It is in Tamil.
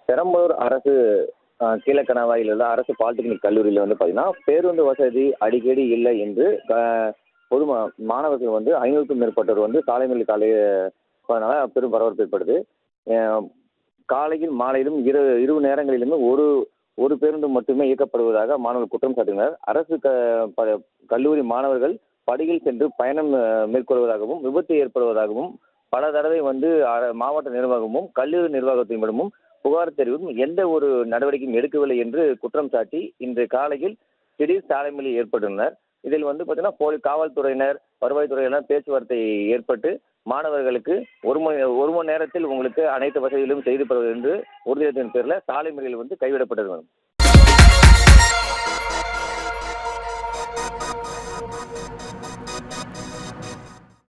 பெரம்பலூர் அரசு அஹ், கீழக்கணவாயில் உள்ள அரசு பாலிடெக்னிக் கல்லூரியில் வந்து பார்த்தீங்கன்னா பேருந்து வசதி அடிக்கடி இல்லை என்று க- பொது மா- மாணவர்கள் வந்து ஐநூறுக்கும் மேற்பட்டோர் வந்து சாலை மேல் காலை அதனால பெரும் பரபரப்பு ஏற்படுது அஹ், காலையில் மாலையிலும் இரு இரு நேரங்களிலுமே ஒரு ஒரு பேருந்து மட்டுமே இயக்கப்படுவதாக மாணவர்கள் குற்றம் சாட்டினர் அரசு க ப- கல்லூரி மாணவர்கள் படியில் சென்று பயணம் அஹ், மேற்கொள்வதாகவும் விபத்து ஏற்படுவதாகவும் பல தடவை வந்து அர- மாவட்ட நிர்வாகமும் கல்லூரி நிர்வாகத்தினிடமும் புகார் தெரிவித்தும் எந்த ஒரு நடவடிக்கையும் எடுக்கவில்லை என்று குற்றம் சாட்டி இன்று காலையில் திடீர் சாலைமொழி ஏற்பட்டுள்ளனர் இதில் வந்து பார்த்தீங்கன்னா போலி காவல்துறையினர் வருவாய்த்துறையினர் பேச்சுவார்த்தை ஏற்பட்டு மாணவர்களுக்கு ஒரு மணி ஒரு மணி நேரத்தில் உங்களுக்கு அனைத்து வசதிகளும் செய்து தருவது என்று உறுதியத்தின் பேரில் சாலை மறியல் வந்து கைவிடப்பட்டது மேடம்